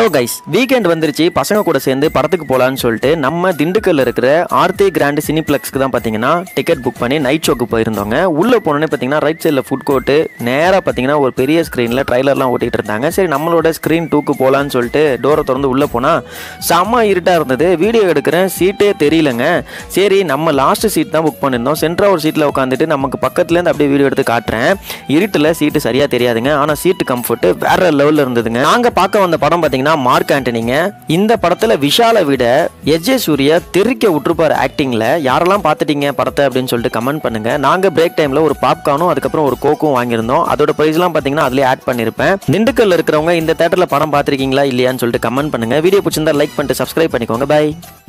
hello guys weekend வந்துருச்சு பசங்க கூட சேர்ந்து படத்துக்கு போகலான்னு சொல்லிட்டு நம்ம திண்டுக்கல்ல இருக்கிற ஆர்த்தி கிராண்ட் சினிப்ளெக்ஸ்க்கு தான் பார்த்தீங்கன்னா டிக்கெட் புக் பண்ணி நைட் ஷோக்கு போயிருந்தோங்க உள்ளே போனோன்னே பார்த்தீங்கன்னா ரைட் சைடில் ஃபுட் கோர்ட்டு நேராக பார்த்தீங்கன்னா ஒரு பெரிய ஸ்க்ரீனில் ட்ரைலர்லாம் ஓட்டிகிட்டு இருந்தாங்க சரி நம்மளோட ஸ்க்ரீன் டூக்கு போகலான்னு சொல்லிட்டு டோரை திறந்து உள்ளே போனால் செம்ம இருட்டாக இருந்தது வீடியோ எடுக்கிறேன் சீட்டே தெரியலங்க சரி நம்ம லாஸ்ட் சீட் தான் புக் பண்ணியிருந்தோம் சென்ட்ரா ஒரு சீட்டில் உட்காந்துட்டு நமக்கு பக்கத்துலேருந்து அப்படியே வீடியோ எடுத்து காட்டுறேன் இருட்டில் சீட்டு சரியாக தெரியாதுங்க ஆனால் சீட்டு கம்ஃபர்ட் வேற லெவலில் இருந்ததுங்க நாங்கள் பார்க்க வந்த படம் பார்த்தீங்கன்னா மார்க் ஆண்டனிங்க இந்த படத்தில் விஷாலை விட எஸ் ஜே சூர்யா தெறிக்க விட்டுருப்பார் ஆக்டிங்கில் யாரெல்லாம் பார்த்துட்டீங்க படத்தை அப்படின்னு சொல்லிட்டு கமெண்ட் பண்ணுங்க நாங்கள் பிரேக் டைமில் ஒரு பாப்கார்னும் அதுக்கப்புறம் ஒரு கோக்கும் வாங்கியிருந்தோம் அதோட ப்ரைஸ்லாம் பார்த்தீங்கன்னா அதிலே ஆட் பண்ணியிருப்பேன் திண்டுக்கல்ல இருக்கிறவங்க இந்த தேட்டரில் படம் பார்த்துருக்கீங்களா இல்லையான்னு சொல்லிட்டு கமெண்ட் பண்ணுங்க வீடியோ பிடிச்சிருந்தா லைக் பண்ணிட்டு சப்ஸ்கிரைப் பண்ணிக்கோங்க பை